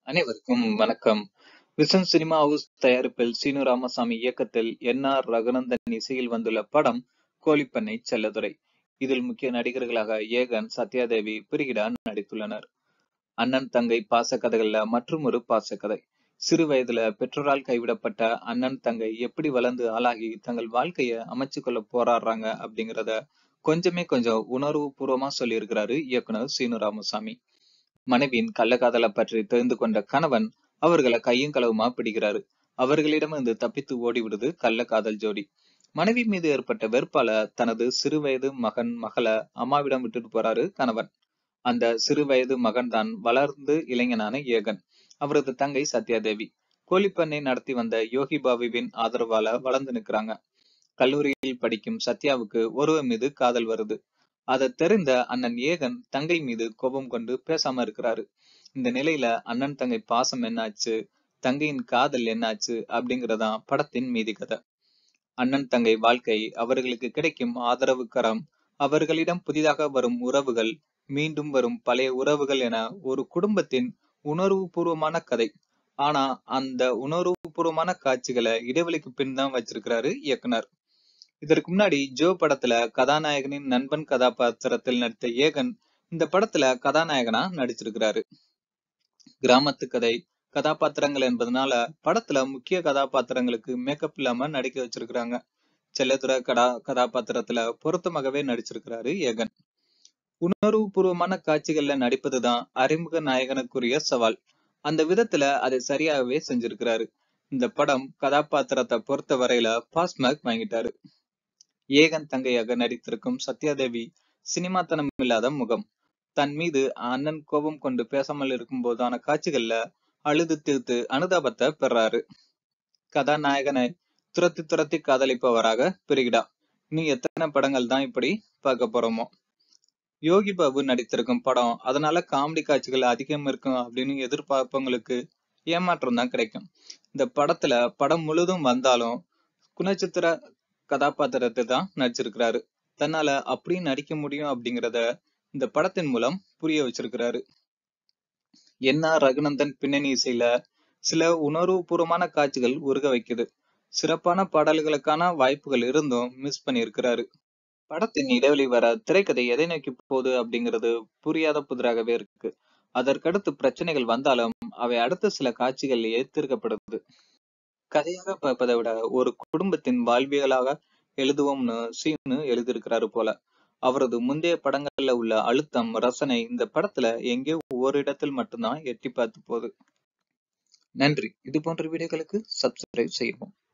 அனைவருக்கும் வணக்கம் vision cinema house தயாரிப்பில் சீனு ராமசாமி இயக்கத்தில் என் ஆர் ரகுநந்தன் இசையில் வந்துள்ள படம் கோழிப்பண்ணை செல்லதுரை இதில் முக்கிய நடிகர்களாக ஏகன் சத்யாதேவி பிரிகிடா நடித்துள்ளனர் அண்ணன் தங்கை பாசக்கதைகள்ல மற்றும் ஒரு பாசக்கதை சிறு வயதுல பெற்றோரால் கைவிடப்பட்ட அண்ணன் தங்கை எப்படி வளர்ந்து ஆளாகி தங்கள் வாழ்க்கைய அமைச்சு கொள்ள போராடுறாங்க அப்படிங்கிறத கொஞ்சமே கொஞ்சம் உணர்வு பூர்வமா சொல்லியிருக்கிறாரு இயக்குனர் சீனு ராமசாமி மனைவியின் கள்ளக்காதலை பற்றி தெரிந்து கொண்ட கணவன் அவர்களை கையும் களவுமா பிடிக்கிறாரு அவர்களிடமிருந்து தப்பித்து ஓடிவிடுது கள்ளக்காதல் ஜோடி மனைவி மீது ஏற்பட்ட வெறுப்பால தனது சிறு வயது மகன் மகளை அம்மாவிடம் விட்டுட்டு போறாரு கணவன் அந்த சிறு வயது மகன் தான் வளர்ந்து இளைஞனான ஏகன் அவரது தங்கை சத்யாதேவி கோழிப்பண்ணை நடத்தி வந்த யோகி பாபுவின் ஆதரவால வளர்ந்து நிற்கிறாங்க கல்லூரியில் படிக்கும் சத்யாவுக்கு ஒருவர் மீது காதல் வருது அதை தெரிந்த அண்ணன் ஏகன் தங்கை மீது கோபம் கொண்டு பேசாம இருக்கிறாரு இந்த நிலையில அண்ணன் தங்கை பாசம் என்னாச்சு தங்கையின் காதல் என்னாச்சு அப்படிங்கறதான் படத்தின் மீதி கதை அண்ணன் தங்கை வாழ்க்கை அவர்களுக்கு கிடைக்கும் ஆதரவு கரம் அவர்களிடம் புதிதாக வரும் உறவுகள் மீண்டும் வரும் பழைய உறவுகள் என ஒரு குடும்பத்தின் உணர்வு பூர்வமான கதை ஆனா அந்த உணர்வு பூர்வமான காட்சிகளை இடைவெளிக்கு பின் தான் வச்சிருக்கிறாரு இயக்குனர் இதற்கு முன்னாடி ஜோ படத்துல கதாநாயகனின் நண்பன் கதாபாத்திரத்தில் நடித்த ஏகன் இந்த படத்துல கதாநாயகனா நடிச்சிருக்கிறாரு கிராமத்து கதை கதாபாத்திரங்கள் என்பதனால படத்துல முக்கிய கதாபாத்திரங்களுக்கு மேக்கப் இல்லாம நடிக்க வச்சிருக்கிறாங்க செல்லதுரை கடா கதாபாத்திரத்துல பொருத்தமாகவே நடிச்சிருக்கிறாரு ஏகன் உணர்வு பூர்வமான காட்சிகள்ல நடிப்பதுதான் அறிமுக நாயகனுக்குரிய சவால் அந்த விதத்துல அதை சரியாகவே செஞ்சிருக்கிறாரு இந்த படம் கதாபாத்திரத்தை பொறுத்த வரையில பாஸ் மார்க் வாங்கிட்டாரு ஏகன் தங்கையாக நடித்திருக்கும் சத்யாதேவி சினிமாத்தனம் இல்லாத முகம் தன் மீது அண்ணன் கோபம் கொண்டு பேசாமல் இருக்கும் போதான காட்சிகள்ல அழுது தீர்த்து அனுதாபத்தை பெறாரு கதாநாயகனை துரத்தி துரத்தி காதலிப்பவராக பிரிகிடா நீ எத்தனை படங்கள் தான் இப்படி பார்க்க போறோமோ யோகி பாபு நடித்திருக்கும் படம் அதனால காமெடி காட்சிகள் அதிகம் இருக்கும் அப்படின்னு எதிர்பார்ப்பவங்களுக்கு ஏமாற்றம் தான் கிடைக்கும் இந்த படத்துல படம் முழுதும் வந்தாலும் குணச்சித்திர கதாபாத்திரத்தை தான் நடிச்சிருக்கிறாரு தன்னால அப்படி நடிக்க முடியும் அப்படிங்கிறத இந்த படத்தின் மூலம் புரிய வச்சிருக்கிறாரு என் ஆர் ரகுநந்தன் பின்னணி இசையில சில உணர்வு பூர்வமான காட்சிகள் உருக வைக்குது சிறப்பான பாடல்களுக்கான வாய்ப்புகள் இருந்தும் மிஸ் பண்ணியிருக்கிறாரு படத்தின் இடைவெளி வர திரைக்கதை எதை நோக்கி போகுது அப்படிங்கிறது புரியாத புதிராகவே இருக்கு அதற்கடுத்து பிரச்சனைகள் வந்தாலும் அவை அடுத்த சில காட்சிகளிலேயே தீர்க்கப்படுது கதையாக பார்ப்பதை விட ஒரு குடும்பத்தின் வாழ்வியலாக எழுதுவோம்னு சீனு எழுதியிருக்கிறாரு போல அவரது முந்தைய படங்கள்ல உள்ள அழுத்தம் ரசனை இந்த படத்துல எங்கேயோ ஒரு இடத்தில் மட்டும்தான் எட்டி பார்த்து போகுது நன்றி இது போன்ற வீடியோக்களுக்கு சப்ஸ்கிரைப் செய்யவும்